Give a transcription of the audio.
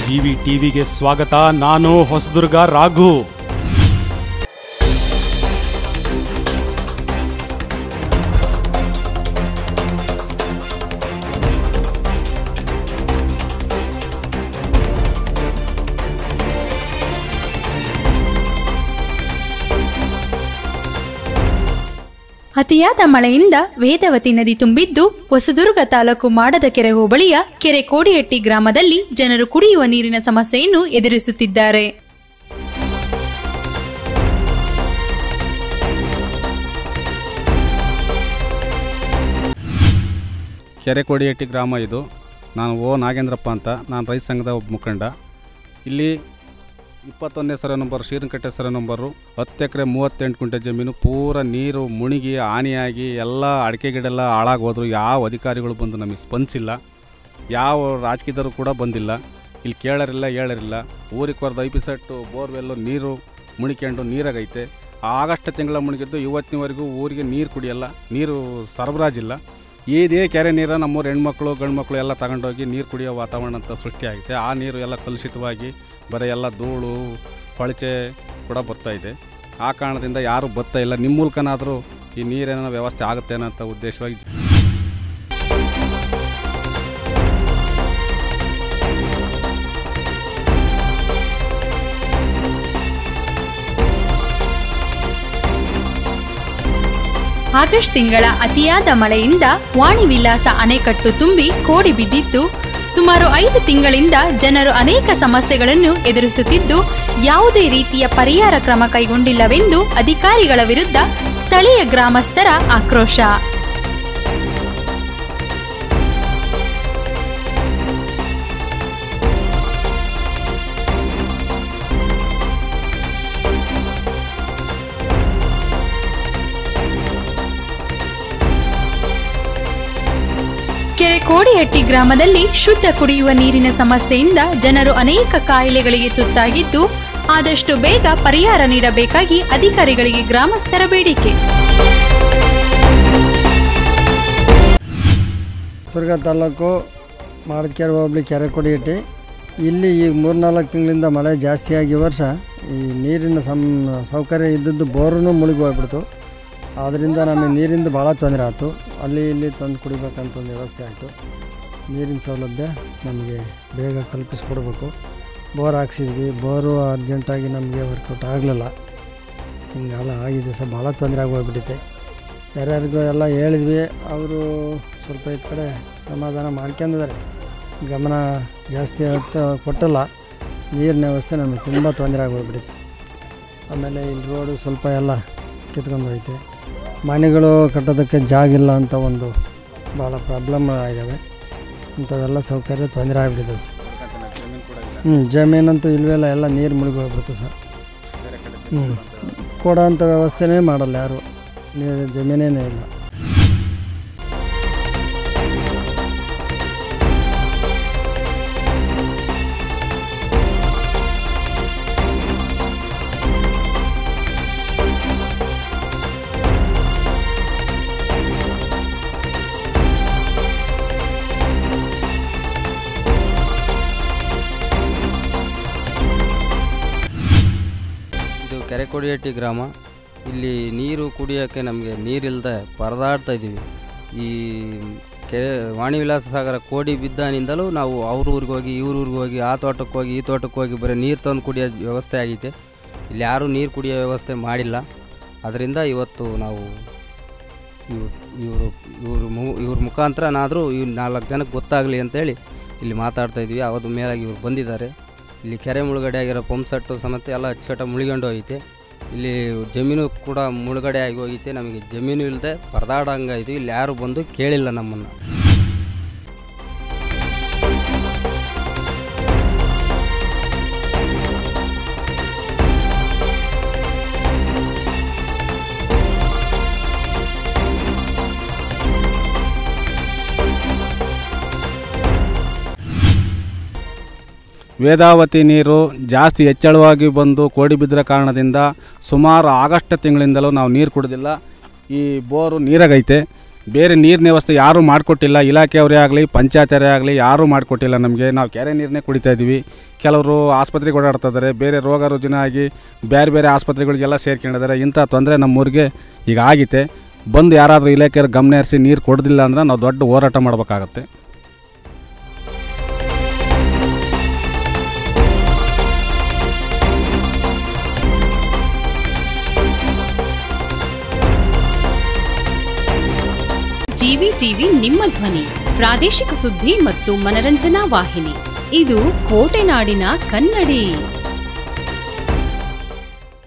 G V ಟಿವಿಗೆ ಸ್ವಾಗತ ನಾನು ಹೊಸದುರ್ಗ ರಾಘು ಅತಿಯಾದ ಮಳೆಯಿಂದ ವೇದವತಿ ನದಿ ತುಂಬಿದ್ದು ಹೊಸದುರ್ಗ ತಾಲೂಕು ಮಾಡದಕೆರೆ ಹೋಬಳಿಯ ಕೆರೆ ಕೋಡಿಹಟ್ಟಿ ಗ್ರಾಮದಲ್ಲಿ ಜನರು ಕುಡಿಯುವ ನೀರಿನ ಸಮಸ್ಯೆಯನ್ನು ಎದುರಿಸುತ್ತಿದ್ದಾರೆ ಕೆರೆಕೋಡಿಹಟ್ಟಿ ಗ್ರಾಮ ಇದು ನಾನು ಓ ನಾಗೇಂದ್ರಪ್ಪ ಅಂತ ನಾನು ರೈತ ಸಂಘದ ಒಬ್ಬ ಮುಖಂಡ ಇಲ್ಲಿ ಇಪ್ಪತ್ತೊಂದನೇ ಸರ ನಂಬರ್ ಶ್ರೀರಂಕಟ್ಟೆ ಸರ ನಂಬರು ಹತ್ತು ಎಕರೆ ಮೂವತ್ತೆಂಟು ಕುಂಟೆ ಜಮೀನು ಪೂರ ನೀರು ಮುಳುಗಿ ಹಾನಿಯಾಗಿ ಎಲ್ಲ ಅಡಿಕೆ ಗಿಡ ಎಲ್ಲ ಹಾಳಾಗೋದ್ರು ಯಾವ ಅಧಿಕಾರಿಗಳು ಬಂದು ನಮಗೆ ಸ್ಪಂದಿಸಿಲ್ಲ ಯಾವ ರಾಜಕೀಯದವರು ಕೂಡ ಬಂದಿಲ್ಲ ಇಲ್ಲಿ ಕೇಳರಿಲ್ಲ ಹೇಳರಿಲ್ಲ ಊರಿಗೆ ಕೊರ್ದು ಐ ಪಿ ಸೆಟ್ಟು ಬೋರ್ವೆಲ್ಲು ನೀರು ಮುಣಿಕೊಂಡು ನೀರಾಗೈತೆ ಆಗಸ್ಟ್ ತಿಂಗಳ ಮುಳುಗಿದ್ದು ಇವತ್ತಿನವರೆಗೂ ಊರಿಗೆ ನೀರು ಕುಡಿಯಲ್ಲ ನೀರು ಸರಬರಾಜಿಲ್ಲ ಇದೇ ಕೆರೆ ನೀರು ನಮ್ಮೂರು ಹೆಣ್ಮಕ್ಳು ಗಂಡು ಮಕ್ಕಳು ಎಲ್ಲ ತಗೊಂಡೋಗಿ ನೀರು ಕುಡಿಯೋ ವಾತಾವರಣ ಅಂತ ಸೃಷ್ಟಿಯಾಗಿದೆ ಆ ನೀರು ಎಲ್ಲ ಕಲುಷಿತವಾಗಿ ಬರೀ ಎಲ್ಲ ಧೂಳು ಕೊಳಚೆ ಕೂಡ ಬರ್ತಾ ಇದೆ ಆ ಕಾರಣದಿಂದ ಯಾರೂ ಬರ್ತಾ ಇಲ್ಲ ನಿಮ್ಮ ಮೂಲಕನಾದರೂ ಈ ನೀರೇನೋ ವ್ಯವಸ್ಥೆ ಆಗುತ್ತೇನೋ ಅಂತ ಉದ್ದೇಶವಾಗಿ ಆಗಸ್ಟ್ ತಿಂಗಳ ಅತಿಯಾದ ಮಳೆಯಿಂದ ವಾಣಿ ವಿಲಾಸ ಅಣೆಕಟ್ಟು ತುಂಬಿ ಕೋಡಿ ಬಿದ್ದಿದ್ದು ಸುಮಾರು ಐದು ತಿಂಗಳಿಂದ ಜನರು ಅನೇಕ ಸಮಸ್ಯೆಗಳನ್ನು ಎದುರಿಸುತ್ತಿದ್ದು ಯಾವುದೇ ರೀತಿಯ ಪರಿಹಾರ ಕ್ರಮ ಕೈಗೊಂಡಿಲ್ಲವೆಂದು ಅಧಿಕಾರಿಗಳ ವಿರುದ್ಧ ಸ್ಥಳೀಯ ಗ್ರಾಮಸ್ಥರ ಆಕ್ರೋಶ ಕೆರೆ ಕೋಡಿಹಟ್ಟಿ ಗ್ರಾಮದಲ್ಲಿ ಶುದ್ಧ ಕುಡಿಯುವ ನೀರಿನ ಸಮಸ್ಯೆಯಿಂದ ಜನರು ಅನೇಕ ಕಾಯಿಲೆಗಳಿಗೆ ತುತ್ತಾಗಿದ್ದು ಆದಷ್ಟು ಬೇಗ ಪರಿಹಾರ ನೀಡಬೇಕಾಗಿ ಅಧಿಕಾರಿಗಳಿಗೆ ಗ್ರಾಮಸ್ಥರ ಬೇಡಿಕೆ ದುರ್ಗ ತಾಲೂಕು ಮಾಡದಕೆರೆ ಹೋಬಳಿ ಕೆರೆ ಕೊಡಿಗಟ್ಟಿ ಇಲ್ಲಿ ಈಗ ಮೂರ್ನಾಲ್ಕು ತಿಂಗಳಿಂದ ಮಳೆ ಜಾಸ್ತಿಯಾಗಿ ಈ ವರ್ಷ ಈ ನೀರಿನ ಸಂ ಸೌಕರ್ಯ ಇದ್ದದ್ದು ಬೋರೂ ಮುಳುಗಿ ಹೋಗ್ಬಿಡ್ತು ಆದ್ದರಿಂದ ನಮಗೆ ನೀರಿಂದ ಭಾಳ ತೊಂದರೆ ಆಯಿತು ಅಲ್ಲಿ ಇಲ್ಲಿ ತಂದು ಕುಡಿಬೇಕಂತ ಒಂದು ವ್ಯವಸ್ಥೆ ಆಯಿತು ನೀರಿನ ಸೌಲಭ್ಯ ನಮಗೆ ಬೇಗ ಕಲ್ಪಿಸ್ಕೊಡ್ಬೇಕು ಬೋರ್ ಹಾಕ್ಸಿದ್ವಿ ಬೋರು ಅರ್ಜೆಂಟಾಗಿ ನಮಗೆ ವರ್ಕೌಟ್ ಆಗಲಿಲ್ಲ ಹಿಂಗೆಲ್ಲ ಆಗಿದೆ ಸಹ ಭಾಳ ತೊಂದರೆ ಆಗೋಗ್ಬಿಟ್ಟಿದೆ ಯಾರ್ಯಾರಿಗೂ ಎಲ್ಲ ಹೇಳಿದ್ವಿ ಅವರು ಸ್ವಲ್ಪ ಈ ಕಡೆ ಸಮಾಧಾನ ಮಾಡ್ಕೊಂಡಿದ್ದಾರೆ ಗಮನ ಜಾಸ್ತಿ ಹೊತ್ತು ಕೊಟ್ಟಲ್ಲ ನೀರಿನ ವ್ಯವಸ್ಥೆ ನಮಗೆ ತುಂಬ ತೊಂದರೆ ಆಗೋಗ್ಬಿಟ್ಟಿದೆ ಆಮೇಲೆ ಇಲ್ಲಿ ರೋಡು ಸ್ವಲ್ಪ ಎಲ್ಲ ಕಿತ್ಕೊಂಡು ಹೋಯ್ತೆ ಮನೆಗಳು ಕಟ್ಟೋದಕ್ಕೆ ಜಾಗ ಇಲ್ಲ ಅಂತ ಒಂದು ಭಾಳ ಪ್ರಾಬ್ಲಮ್ ಇದ್ದಾವೆ ಇಂಥವೆಲ್ಲ ಸೌಕರ್ಯ ತೊಂದರೆ ಆಗಿಬಿಟ್ಟಿದೆ ಸರ್ ಹ್ಞೂ ಜಮೀನಂತೂ ಇಲ್ವೆಲ್ಲ ಎಲ್ಲ ನೀರು ಮುಳುಗಿ ಹೋಗ್ಬಿಡ್ತು ಸರ್ ಹ್ಞೂ ಕೊಡೋ ಅಂಥ ವ್ಯವಸ್ಥೆನೇ ಮಾಡಲ್ಲ ಯಾರು ನೀರು ಜಮೀನೇನೇ ಇಲ್ಲ ಇದು ಕೆರೆಕೊಡಿಹಟ್ಟಿ ಗ್ರಾಮ ಇಲ್ಲಿ ನೀರು ಕುಡಿಯೋಕ್ಕೆ ನಮಗೆ ನೀರಿಲ್ಲದೆ ಪರದಾಡ್ತಾ ಇದ್ದೀವಿ ಈ ಕೆರೆ ವಾಣಿ ವಿಲಾಸ ಸಾಗರ ಕೋಡಿ ಬಿದ್ದಾನಿಂದಲೂ ನಾವು ಅವ್ರ ಊರಿಗೆ ಹೋಗಿ ಇವ್ರ ಊರಿಗೆ ಹೋಗಿ ಆ ತೋಟಕ್ಕೆ ಹೋಗಿ ಈ ತೋಟಕ್ಕೆ ಹೋಗಿ ಬರೀ ನೀರು ತಂದು ಕುಡಿಯೋ ವ್ಯವಸ್ಥೆ ಆಗೈತೆ ಇಲ್ಲಿ ಯಾರೂ ನೀರು ಕುಡಿಯೋ ವ್ಯವಸ್ಥೆ ಮಾಡಿಲ್ಲ ಅದರಿಂದ ಇವತ್ತು ನಾವು ಇವ್ರು ಇವರು ಇವ್ರ ಮು ಇವ್ರ ಮುಖಾಂತರನಾದರೂ ಇವ್ರು ನಾಲ್ಕು ಜನಕ್ಕೆ ಗೊತ್ತಾಗಲಿ ಅಂತೇಳಿ ಇಲ್ಲಿ ಮಾತಾಡ್ತಾ ಇದ್ವಿ ಅವತ್ತು ಮೇಲಾಗಿ ಇವ್ರು ಬಂದಿದ್ದಾರೆ ಇಲ್ಲಿ ಕೆರೆ ಮುಳುಗಡೆ ಆಗಿರೋ ಪಂಪ್ ಸೆಟ್ಟು ಸಮೇತ ಎಲ್ಲ ಅಚ್ಚುಕಟ್ಟ ಮುಳುಗೊಂಡು ಹೋಗೈತೆ ಇಲ್ಲಿ ಜಮೀನು ಕೂಡ ಮುಳುಗಡೆ ಆಗಿ ಹೋಗೈತೆ ನಮಗೆ ಜಮೀನು ಇಲ್ಲದೆ ಪರದಾಡಂಗೆ ಇದು ಇಲ್ಲಿ ಯಾರು ಬಂದು ಕೇಳಿಲ್ಲ ನಮ್ಮನ್ನು ವೇದಾವತಿ ನೀರು ಜಾಸ್ತಿ ಹೆಚ್ಚಳವಾಗಿ ಬಂದು ಕೋಡಿ ಬಿದ್ದಿರೋ ಕಾರಣದಿಂದ ಸುಮಾರು ಆಗಸ್ಟ್ ತಿಂಗಳಿಂದಲೂ ನಾವು ನೀರು ಕುಡಿದಿಲ್ಲ ಈ ಬೋರು ನೀರಾಗೈತೆ ಬೇರೆ ನೀರಿನ ವ್ಯವಸ್ಥೆ ಯಾರೂ ಮಾಡಿಕೊಟ್ಟಿಲ್ಲ ಇಲಾಖೆಯವರೇ ಆಗಲಿ ಪಂಚಾಯತರೇ ಆಗಲಿ ಯಾರೂ ಮಾಡಿಕೊಟ್ಟಿಲ್ಲ ನಮಗೆ ನಾವು ಕೆರೆ ನೀರನ್ನೇ ಕುಡಿತಾ ಇದ್ದೀವಿ ಕೆಲವರು ಆಸ್ಪತ್ರೆಗೆ ಓಡಾಡ್ತಾ ಇದ್ದಾರೆ ಬೇರೆ ರೋಗ ರುಜಿನ ಆಗಿ ಬೇರೆ ಬೇರೆ ಆಸ್ಪತ್ರೆಗಳಿಗೆಲ್ಲ ಸೇರ್ಕೊಂಡಿದ್ದಾರೆ ಇಂಥ ತೊಂದರೆ ನಮ್ಮೂರಿಗೆ ಈಗ ಆಗಿತ್ತೆ ಬಂದು ಯಾರಾದರೂ ಇಲಾಖೆಯವ್ರು ಗಮನ ಹರಿಸಿ ನೀರು ಕೊಡೋದಿಲ್ಲ ಅಂದ್ರೆ ನಾವು ದೊಡ್ಡ ಹೋರಾಟ ಮಾಡಬೇಕಾಗತ್ತೆ ಜಿವಿ ಟಿವಿ ನಿಮ್ಮ ಧ್ವನಿ ಪ್ರಾದೇಶಿಕ ಸುದ್ದಿ ಮತ್ತು ಮನರಂಜನಾ ವಾಹಿನಿ ಇದು ಕೋಟೆನಾಡಿನ ಕನ್ನಡಿ